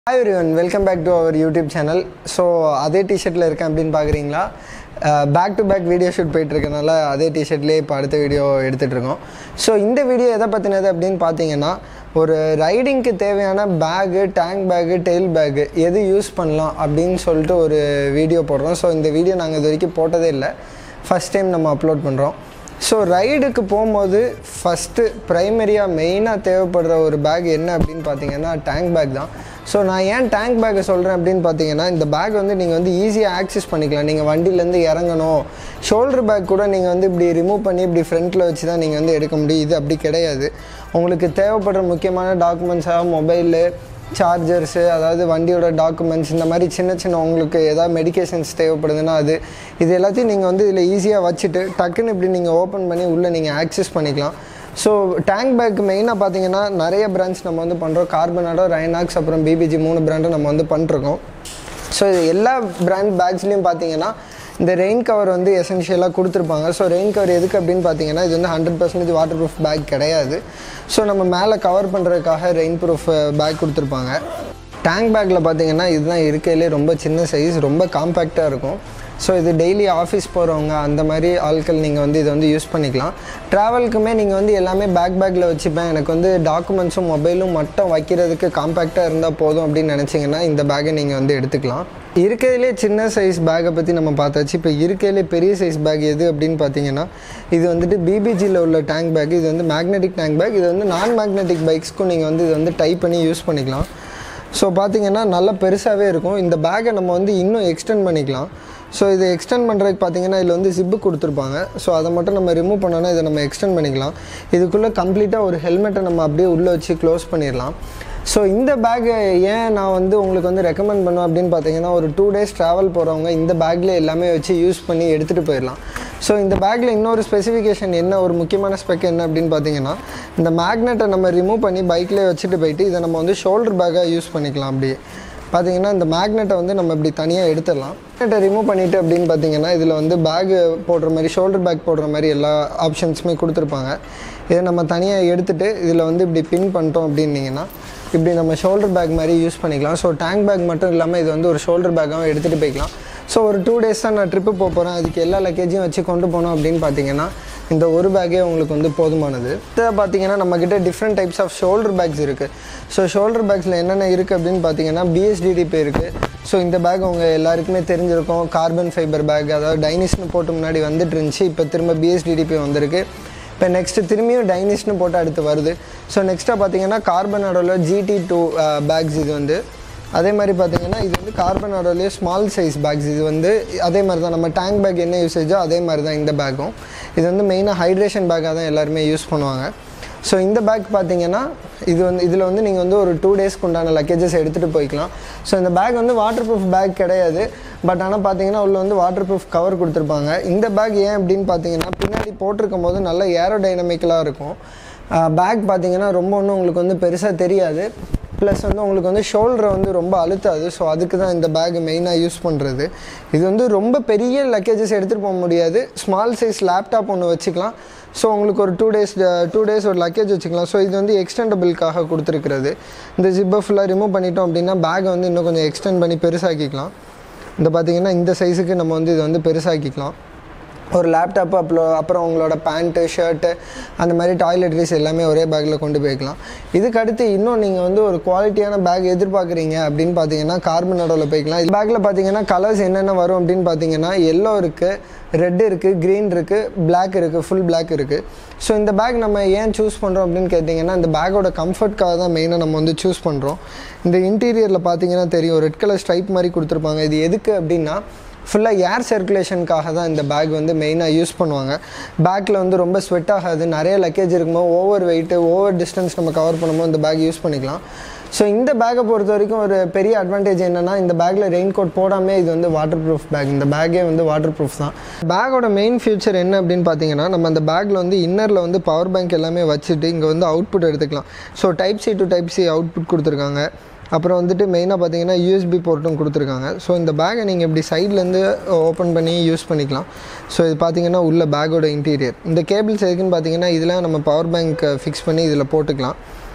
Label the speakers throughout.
Speaker 1: hi everyone welcome back to our YouTube channel so அதே டிஷர்ட்டில் இருக்கேன் அப்படின்னு பார்க்குறீங்களா back to back video shoot போயிட்டு இருக்கனால அதே டிஷர்ட்லேயே இப்போ அடுத்த வீடியோ எடுத்துகிட்டு இருக்கோம் ஸோ இந்த வீடியோ எதை பற்றினது அப்படின்னு பார்த்தீங்கன்னா ஒரு ரைடிங்க்கு தேவையான bag tank bag tail bag எது யூஸ் பண்ணலாம் அப்படின்னு சொல்லிட்டு ஒரு வீடியோ போடுறோம் ஸோ இந்த வீடியோ நாங்கள் இது வரைக்கும் போட்டதே இல்லை ஃபஸ்ட் டைம் நம்ம அப்லோட் பண்ணுறோம் ஸோ ரைடுக்கு போகும்போது ஃபஸ்ட்டு ப்ரைமரியாக மெயினாக தேவைப்படுற ஒரு பேக் என்ன அப்படின்னு பார்த்தீங்கன்னா டேங்க் பேக் தான் ஸோ நான் ஏன் டேங்க் பேக்கை சொல்கிறேன் அப்படின்னு பார்த்தீங்கன்னா இந்த பேக் வந்து நீங்கள் வந்து ஈஸியாக ஆக்சஸ் பண்ணிக்கலாம் நீங்கள் வண்டியிலேருந்து இறங்கணும் ஷோல்டர் பேக் கூட நீங்கள் வந்து இப்படி ரிமூவ் பண்ணி இப்படி ஃப்ரண்ட்டில் வச்சு தான் நீங்கள் வந்து எடுக்க முடியும் இது அப்படி கிடையாது உங்களுக்கு தேவைப்படுற முக்கியமான டாக்குமெண்ட்ஸாக மொபைலு சார்ஜர்ஸு அதாவது வண்டியோட டாக்குமெண்ட்ஸ் இந்த மாதிரி சின்ன சின்ன உங்களுக்கு ஏதாவது மெடிகேஷன்ஸ் தேவைப்படுதுன்னா அது இது எல்லாத்தையும் நீங்கள் வந்து இதில் ஈஸியாக வச்சுட்டு டக்குன்னு இப்படி நீங்கள் ஓப்பன் பண்ணி உள்ளே நீங்கள் ஆக்சஸ் பண்ணிக்கலாம் ஸோ டேங்க் பேக் மெயினாக பார்த்தீங்கன்னா நிறைய பிராண்ட்ஸ் நம்ம வந்து பண்ணுறோம் கார்பனாடோ ரைனாக்ஸ் அப்புறம் பிபிஜி மூணு பிராண்டும் நம்ம வந்து பண்ணிருக்கோம் ஸோ இது எல்லா பிராண்ட் பேக்ஸ்லேயும் பார்த்தீங்கன்னா இந்த ரெயின் கவர் வந்து எசென்ஷியலாக கொடுத்துருப்பாங்க ஸோ ரெயின் கவர் எதுக்கு அப்படின்னு பார்த்தீங்கன்னா இது வந்து hundred percentage waterproof bag கிடையாது ஸோ நம்ம மேலே கவர் பண்ணுறதுக்காக ரெயின் ப்ரூஃப் பேக் கொடுத்துருப்பாங்க டேங்க் பேக்கில் பார்த்தீங்கன்னா இதுதான் இருக்கையிலே ரொம்ப சின்ன சைஸ் ரொம்ப காம்பேக்டாக இருக்கும் ஸோ இது டெய்லி ஆஃபீஸ் போகிறவங்க அந்த மாதிரி ஆட்கள் நீங்கள் வந்து இதை வந்து யூஸ் பண்ணிக்கலாம் ட்ராவலுக்குமே நீங்கள் வந்து எல்லாமே பேக் பேக்கில் வச்சுப்பேன் எனக்கு வந்து டாக்குமெண்ட்ஸும் மொபைலும் மட்டும் வைக்கிறதுக்கு காம்பேக்டாக இருந்தால் போதும் அப்படின்னு நினச்சிங்கன்னா இந்த பேக்கை நீங்கள் வந்து எடுத்துக்கலாம் இருக்கிறதுலே சின்ன சைஸ் பேக்கை பற்றி நம்ம பார்த்தாச்சு இப்போ இருக்கிறதுலே பெரிய சைஸ் பேக் எது அப்படின்னு பார்த்தீங்கன்னா இது வந்துட்டு பிபிஜியில் உள்ள டேங்க் பேக் இது வந்து மேக்னெட்டிக் டேங்க் பேக் இது வந்து நான் மேக்னெட்டிக் பைக்ஸ்க்கும் நீங்கள் வந்து இது வந்து டைப் பண்ணி யூஸ் பண்ணிக்கலாம் ஸோ பார்த்தீங்கன்னா நல்லா பெருசாகவே இருக்கும் இந்த பேக்கை நம்ம வந்து இன்னும் எக்ஸ்டெண்ட் பண்ணிக்கலாம் ஸோ இதை எக்ஸ்டெண்ட் பண்ணுறதுக்கு பார்த்தீங்கன்னா இதில் வந்து ஜிப்பு கொடுத்துருப்பாங்க ஸோ அதை மட்டும் நம்ம ரிமூவ் பண்ணோன்னா இதை நம்ம எக்ஸ்டெண்ட் பண்ணிக்கலாம் இதுக்குள்ளே கம்ப்ளீட்டாக ஒரு ஹெல்மெட்டை நம்ம அப்படியே உள்ளே வச்சு க்ளோஸ் பண்ணிடலாம் ஸோ இந்த பேக்கை ஏன் நான் வந்து உங்களுக்கு வந்து ரெக்கமெண்ட் பண்ணுவேன் அப்படின்னு பார்த்தீங்கன்னா ஒரு டூ டேஸ் ட்ராவல் போகிறவங்க இந்த பேக்கில் எல்லாமே வச்சு யூஸ் பண்ணி எடுத்துகிட்டு போயிடலாம் ஸோ இந்த பேக்கில் இன்னொரு ஸ்பெசிஃபிகேஷன் என்ன ஒரு முக்கியமான ஸ்பெக் என்ன அப்படின்னு பார்த்தீங்கன்னா இந்த மேக்னெட்டை நம்ம ரிமூவ் பண்ணி பைக்லேயே வச்சுட்டு போயிட்டு இதை நம்ம வந்து ஷோல்டர் பேக்காக யூஸ் பண்ணிக்கலாம் அப்படியே பார்த்தீங்கன்னா இந்த மேக்னெட்டை வந்து நம்ம இப்படி தனியாக எடுத்துடலாம் மேக்னெட்டை ரிமூவ் பண்ணிவிட்டு அப்படின்னு பார்த்தீங்கன்னா இதில் வந்து பேகு போடுற மாதிரி ஷோல்டர் பேக் போடுற மாதிரி எல்லா ஆப்ஷன்ஸுமே கொடுத்துருப்பாங்க இதை நம்ம தனியாக எடுத்துகிட்டு இதில் வந்து இப்படி பின் பண்ணிட்டோம் அப்படின்னீங்கன்னா இப்படி நம்ம ஷோல்டர் பேக் மாதிரி யூஸ் பண்ணிக்கலாம் ஸோ டேங்க் பேக் மட்டும் இல்லாமல் இது வந்து ஒரு ஷோல்டர் பேக்காகவும் எடுத்துகிட்டு போய்க்கலாம் ஸோ ஒரு டூ டேஸ் தான் நான் ட்ரிப்பு போக போகிறேன் அதுக்கு எல்லா லக்கேஜையும் வச்சு கொண்டு போனோம் அப்படின்னு பார்த்தீங்கன்னா இந்த ஒரு பேக்கே உங்களுக்கு வந்து போதுமானது இதை பார்த்தீங்கன்னா நம்மக்கிட்ட different types of shoulder bags இருக்குது ஸோ ஷோல்டர் பேக்ஸில் என்னென்ன இருக்குது அப்படின்னு பார்த்தீங்கன்னா பிஎஸ்டிடிபி இருக்குது ஸோ இந்த பேக் உங்க எல்லாருக்குமே தெரிஞ்சிருக்கும் கார்பன் ஃபைபர் பேக் அதாவது டைனிஸ்னு போட்டு முன்னாடி வந்துட்டு இருந்துச்சு இப்போ திரும்ப பிஎஸ்டிடிபி வந்திருக்கு இப்போ நெக்ஸ்ட்டு திரும்பியும் டைனிஸ்னு போட்டு அடுத்து வருது ஸோ நெக்ஸ்ட்டாக பார்த்தீங்கன்னா கார்பனோட ஜிடி டூ பேக்ஸ் இது வந்து அதே மாதிரி பார்த்தீங்கன்னா இது வந்து கார்பனோடலேயே ஸ்மால் சைஸ் பேக்ஸ் இது வந்து அதே மாதிரி தான் நம்ம டேங்க் பேக் என்ன யூசேஜோ அதே மாதிரி தான் இந்த பேக்கும் இது வந்து மெயினாக ஹைட்ரேஷன் பேக்காக தான் எல்லாருமே யூஸ் பண்ணுவாங்க ஸோ இந்த பேக் பார்த்தீங்கன்னா இது வந்து இதில் வந்து நீங்கள் வந்து ஒரு டூ டேஸ்க்கு உண்டான லக்கேஜஸ் எடுத்துகிட்டு போய்க்கலாம் ஸோ இந்த பேக் வந்து வாட்டர் ப்ரூஃப் பேக் கிடையாது பட் ஆனால் பார்த்தீங்கன்னா உள்ள வந்து வாட்டர் ப்ரூஃப் கவர் கொடுத்துருப்பாங்க இந்த பேக் ஏன் அப்படின்னு பார்த்தீங்கன்னா பின்னாடி போட்டிருக்கும் போது நல்ல ஏரோ டைனமிக்கலாக இருக்கும் பேக் பார்த்தீங்கன்னா ரொம்ப ஒன்றும் உங்களுக்கு வந்து பெருசாக தெரியாது ப்ளஸ் வந்து உங்களுக்கு வந்து ஷோல்டரை வந்து ரொம்ப அழுத்தாது ஸோ அதுக்கு தான் இந்த பேக் மெயினாக யூஸ் பண்ணுறது இது வந்து ரொம்ப பெரிய லக்கேஜஸ் எடுத்துகிட்டு போக முடியாது ஸ்மால் சைஸ் லேப்டாப் ஒன்று வச்சுக்கலாம் ஸோ உங்களுக்கு ஒரு டூ டேஸ் டூ டேஸ் ஒரு லக்கேஜ் வச்சுக்கலாம் ஸோ இது வந்து எக்ஸ்டெண்டபிளுக்காக கொடுத்துருக்கிறது இந்த ஜிப்பை ஃபுல்லாக ரிமூவ் பண்ணிட்டோம் அப்படின்னா பேக்கை வந்து இன்னும் கொஞ்சம் எக்ஸ்டெண்ட் பண்ணி பெருசாக்கிக்கலாம் இந்த பார்த்திங்கன்னா இந்த சைஸுக்கு நம்ம வந்து இதை வந்து பெருசாக்கிக்கலாம் ஒரு லேப்டாப்பு அப்புறம் அப்புறம் உங்களோட பேண்ட்டு ஷர்ட்டு அந்த மாதிரி டாய்லெட்ரிஸ் எல்லாமே ஒரே பேக்கில் கொண்டு போய்க்கலாம் இதுக்கு அடுத்து இன்னும் நீங்கள் வந்து ஒரு குவாலிட்டியான பேக் எதிர்பார்க்குறீங்க அப்படின்னு பார்த்தீங்கன்னா கார்பனோட போய்க்கலாம் இது பேக்கில் பார்த்தீங்கன்னா கலர்ஸ் என்னென்ன வரும் அப்படின்னு பார்த்தீங்கன்னா எல்லோ இருக்குது ரெட் இருக்குது க்ரீன் இருக்குது பிளாக் இருக்குது ஃபுல் பிளாக் இருக்குது ஸோ இந்த பேக் நம்ம ஏன் சூஸ் பண்ணுறோம் அப்படின்னு கேட்டிங்கன்னா இந்த பேக்கோட கம்ஃபர்ட்காக தான் மெயினாக நம்ம வந்து சூஸ் பண்ணுறோம் இந்த இன்டீரியரில் பார்த்தீங்கன்னா தெரியும் ரெட் கலர் ஸ்ட்ரைப் மாதிரி கொடுத்துருப்பாங்க இது எதுக்கு அப்படின்னா ஃபுல்லாக ஏர் சர்க்குலேஷனுக்காக தான் இந்த பேக் வந்து மெயினாக யூஸ் பண்ணுவாங்க பேக்கில் வந்து ரொம்ப ஸ்வெட் ஆகாது நிறைய லக்கேஜ் இருக்கும்போது ஓவர் வெயிட்டு ஓவர் டிஸ்டன்ஸ் நம்ம கவர் பண்ணும்போது இந்த பேக் யூஸ் பண்ணிக்கலாம் ஸோ இந்த பேக்கை பொறுத்த வரைக்கும் ஒரு பெரிய அட்வான்டேஜ் என்னென்னா இந்த பேக்கில் ரெயின் கோட் போடாமல் இது வந்து வாட்டர் ப்ரூஃப் பேக் இந்த பேக்கே வந்து வாட்டர் ப்ரூஃப் தான் பேக்கோட மெயின் ஃபியூச்சர் என்ன அப்படின்னு பார்த்தீங்கன்னா நம்ம அந்த பேக்கில் வந்து இன்னரில் வந்து பவர் பேங்க் எல்லாமே வச்சுட்டு இங்கே வந்து அவுட்புட் எடுத்துக்கலாம் so type C to type C output கொடுத்துருக்காங்க அப்புறம் வந்துட்டு மெயினாக பார்த்தீங்கன்னா யூஎஸ்பி போர்ட்டும் கொடுத்துருக்காங்க ஸோ இந்த பேக்கை நீங்கள் இப்படி சைட்லேருந்து ஓப்பன் பண்ணி யூஸ் பண்ணிக்கலாம் ஸோ இது பார்த்தீங்கன்னா உள்ள பேக்கோட இன்டீரியர் இந்த கேபிள்ஸ் எதுக்குன்னு பார்த்தீங்கன்னா இதில் நம்ம பவர் பேங்க் ஃபிக்ஸ் பண்ணி இதில் போட்டுக்கலாம்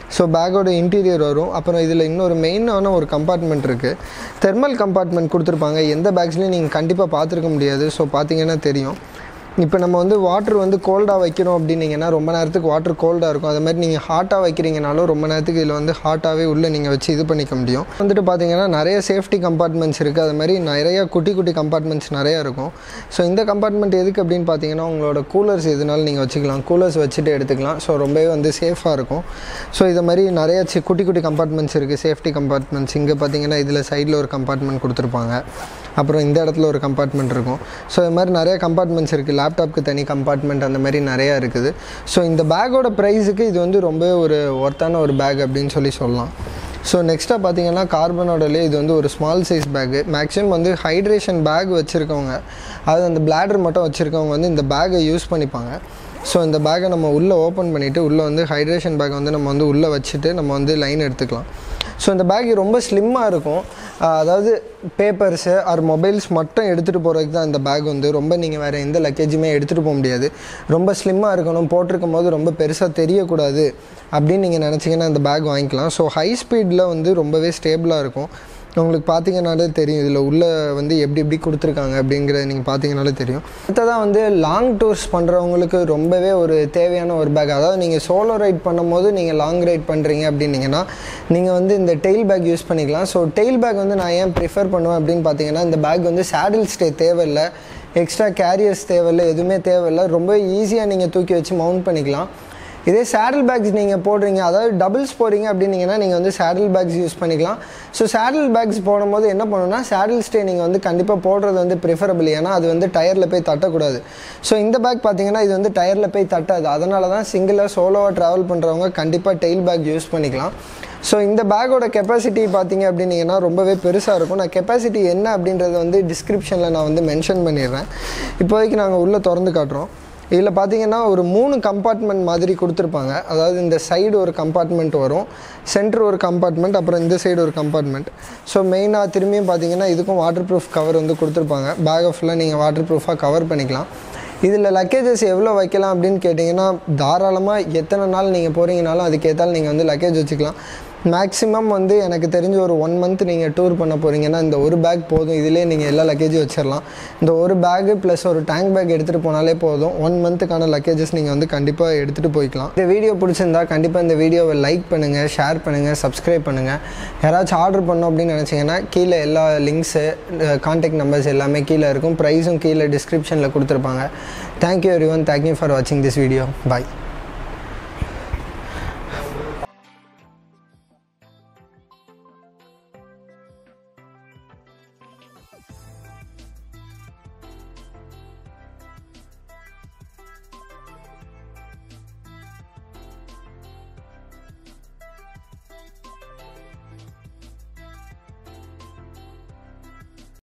Speaker 1: ஸோ பேக்கோட இன்டீரியர் வரும் அப்புறம் இதில் இன்னொரு மெயினான ஒரு கம்பார்ட்மெண்ட் இருக்குது தெர்மல் கம்பார்ட்மெண்ட் கொடுத்துருப்பாங்க எந்த பேக்ஸ்லையும் நீங்கள் கண்டிப்பாக பார்த்துருக்க முடியாது ஸோ பார்த்தீங்கன்னா தெரியும் இப்போ நம்ம வந்து வாட்டர் வந்து கோல்டாக வைக்கிறோம் அப்படின்னீங்கன்னா ரொம்ப நேரத்துக்கு வாட்டர் கோல்டாக இருக்கும் அது மாதிரி நீங்கள் ஹாட்டாக வைக்கிறீங்கனாலும் ரொம்ப நேரத்துக்கு இதில் வந்து ஹாட்டாகவே உள்ளே நீங்கள் வச்சு இது பண்ணிக்க முடியும் வந்துட்டு பார்த்தீங்கன்னா நிறைய சேஃப்டி கம்பார்ட்மெண்ட்ஸ் இருக்குது அது மாதிரி நிறைய குட்டி குட்டி கம்பார்ட்மெண்ட்ஸ் நிறையா இருக்கும் ஸோ இந்த கம்பார்ட்மெண்ட் எதுக்கு அப்படின்னு பார்த்தீங்கன்னா உங்களோட கூலர்ஸ் எதுனாலும் நீங்கள் வச்சுக்கலாம் கூலர்ஸ் வச்சுட்டு எடுத்துக்கலாம் ஸோ ரொம்பவே வந்து சேஃபாக இருக்கும் ஸோ இது மாதிரி நிறைய சி குட்டி குட்டி கம்பார்ட்மெண்ட்ஸ் இருக்குது சேஃப்டி கம்பார்ட்மெண்ட்ஸ் இங்கே பார்த்தீங்கன்னா இதில் சைடில் ஒரு கம்பார்ட்மெண்ட் கொடுத்துருப்பாங்க அப்புறம் இந்த இடத்துல ஒரு கம்பார்ட்மெண்ட் இருக்கும் ஸோ இது மாதிரி நிறைய கம்பார்ட்மெண்ட்ஸ் இருக்குது லேப்டாப்க்கு தனி கம்பார்ட்மெண்ட் அந்த மாதிரி நிறையா இருக்குது ஸோ இந்த பேக்கோட ப்ரைஸுக்கு இது வந்து ரொம்ப ஒரு ஒர்த்தான ஒரு பேக் அப்படின்னு சொல்லி சொல்லலாம் ஸோ நெக்ஸ்ட்டாக பார்த்தீங்கன்னா கார்பனோடலே இது வந்து ஒரு ஸ்மால் சைஸ் பேக்கு மேக்ஸிமம் வந்து ஹைட்ரேஷன் பேக் வச்சுருக்கவங்க அது அந்த பிளாடர் மட்டும் வச்சுருக்கவங்க வந்து இந்த பேக்கை யூஸ் பண்ணிப்பாங்க ஸோ இந்த பேக்கை நம்ம உள்ளே ஓப்பன் பண்ணிவிட்டு உள்ளே வந்து ஹைட்ரேஷன் பேக் வந்து நம்ம வந்து உள்ளே வச்சுட்டு நம்ம வந்து லைன் எடுத்துக்கலாம் ஸோ இந்த பேக் ரொம்ப ஸ்லிம்மாக இருக்கும் ஆஹ் அதாவது பேப்பர்ஸு ஆர் மொபைல்ஸ் மட்டும் எடுத்துகிட்டு போகிறதுக்கு தான் இந்த பேக் வந்து ரொம்ப நீங்கள் வேறு எந்த லக்கேஜுமே எடுத்துகிட்டு போக முடியாது ரொம்ப ஸ்லிம்மாக இருக்கணும் போட்டிருக்கும் போது ரொம்ப பெருசாக தெரியக்கூடாது அப்படின்னு நீங்கள் நினச்சிங்கன்னா இந்த பேக் வாங்கிக்கலாம் ஸோ ஹை ஸ்பீடில் வந்து ரொம்பவே ஸ்டேபிளாக இருக்கும் உங்களுக்கு பார்த்தீங்கனாலே தெரியும் இதில் உள்ளே வந்து எப்படி எப்படி கொடுத்துருக்காங்க அப்படிங்கிறத நீங்கள் பார்த்தீங்கனாலே தெரியும் அடுத்ததான் வந்து லாங் டூர்ஸ் பண்ணுறவங்களுக்கு ரொம்பவே ஒரு தேவையான ஒரு பேக் அதாவது நீங்கள் சோலோ ரைட் பண்ணும்போது நீங்கள் லாங் ரைட் பண்ணுறீங்க அப்படின்னீங்கன்னா நீங்கள் வந்து இந்த டெயில் பேக் யூஸ் பண்ணிக்கலாம் ஸோ டெயில் பேக் வந்து நான் ஏன் ப்ரிஃபர் பண்ணுவேன் அப்படின்னு பார்த்தீங்கன்னா இந்த பேக் வந்து சேடில் ஸ்டே தேவையில்லை எக்ஸ்ட்ரா கேரியர்ஸ் தேவையில்லை எதுவுமே தேவையில்லை ரொம்ப ஈஸியாக நீங்கள் தூக்கி வச்சு மவுண்ட் பண்ணிக்கலாம் இதே சேடில் பேக்ஸ் நீங்கள் போடுறீங்க அதாவது டபுள்ஸ் போகிறீங்க அப்படின்னீங்கன்னா நீங்கள் வந்து சேடில் பேக்ஸ் யூஸ் பண்ணிக்கலாம் ஸோ சேடில் பேக்ஸ் போடும்போது என்ன பண்ணணும்னா சேடில் ஸ்டே நீங்கள் வந்து கண்டிப்பாக போடுறது வந்து ப்ரிஃபரபிள் ஏன்னா அது வந்து டயரில் போய் தட்டக்கூடாது ஸோ இந்த பேக் பார்த்தீங்கன்னா இது வந்து டயரில் போய் தட்டாது அதனால தான் சிங்கிளாக சோலோவாக ட்ராவல் பண்ணுறவங்க கண்டிப்பாக டெயில் பேக் யூஸ் பண்ணிக்கலாம் ஸோ இந்த பேக்கோட கெப்பாசிட்டி பார்த்தீங்க அப்படின்னீங்கன்னா ரொம்பவே பெருசாக இருக்கும் நான் கெப்பாசிட்டி என்ன அப்படின்றத வந்து டிஸ்கிரிப்ஷனில் நான் வந்து மென்ஷன் பண்ணிடுறேன் இப்போதைக்கு நாங்கள் உள்ளே திறந்து காட்டுறோம் இதில் பார்த்தீங்கன்னா ஒரு மூணு கம்பார்ட்மெண்ட் மாதிரி கொடுத்துருப்பாங்க அதாவது இந்த சைடு ஒரு கம்பார்ட்மெண்ட் வரும் சென்டர் ஒரு கம்பார்ட்மெண்ட் அப்புறம் இந்த சைடு ஒரு கம்பார்ட்மெண்ட் ஸோ மெயினாக திரும்பியும் பார்த்தீங்கன்னா இதுக்கும் வாட்டர் ப்ரூஃப் கவர் வந்து கொடுத்துருப்பாங்க பேக் ஃபுல்லாக நீங்கள் வாட்டர் ப்ரூஃபாக கவர் பண்ணிக்கலாம் இதில் லக்கேஜஸ் எவ்வளோ வைக்கலாம் அப்படின்னு கேட்டிங்கன்னா தாராளமாக எத்தனை நாள் நீங்கள் போகிறீங்கனாலும் அதுக்கேற்றாலும் நீங்கள் வந்து லக்கேஜ் வச்சுக்கலாம் மேக்ஸிமம் வந்து எனக்கு தெரிஞ்ச ஒரு ஒன் மந்த் நீங்கள் டூர் பண்ண போகிறீங்கன்னா இந்த ஒரு பேக் போதும் இதிலே நீங்கள் எல்லா லக்கேஜும் வச்சிடலாம் இந்த ஒரு பேக்கு ப்ளஸ் ஒரு டேங்க் பேக் எடுத்துகிட்டு போனாலே போதும் ஒன் மந்த்துக்கான லக்கேஜஸ் நீங்கள் வந்து கண்டிப்பாக எடுத்துகிட்டு போய்க்கலாம் இந்த வீடியோ பிடிச்சிருந்தா கண்டிப்பாக இந்த வீடியோவை லைக் பண்ணுங்கள் ஷேர் பண்ணுங்கள் சப்ஸ்கிரைப் பண்ணுங்கள் யாராச்சும் ஆர்டர் பண்ணோம் அப்படின்னு நினச்சிங்கன்னா கீழே எல்லா லிங்க்ஸு கான்டாக்ட் நம்பர்ஸ் எல்லாமே கீழே இருக்கும் ப்ரைஸும் கீழே டிஸ்கிரிப்ஷனில் கொடுத்துருப்பாங்க thank you everyone thank you for வாட்சிங் திஸ் வீடியோ பாய்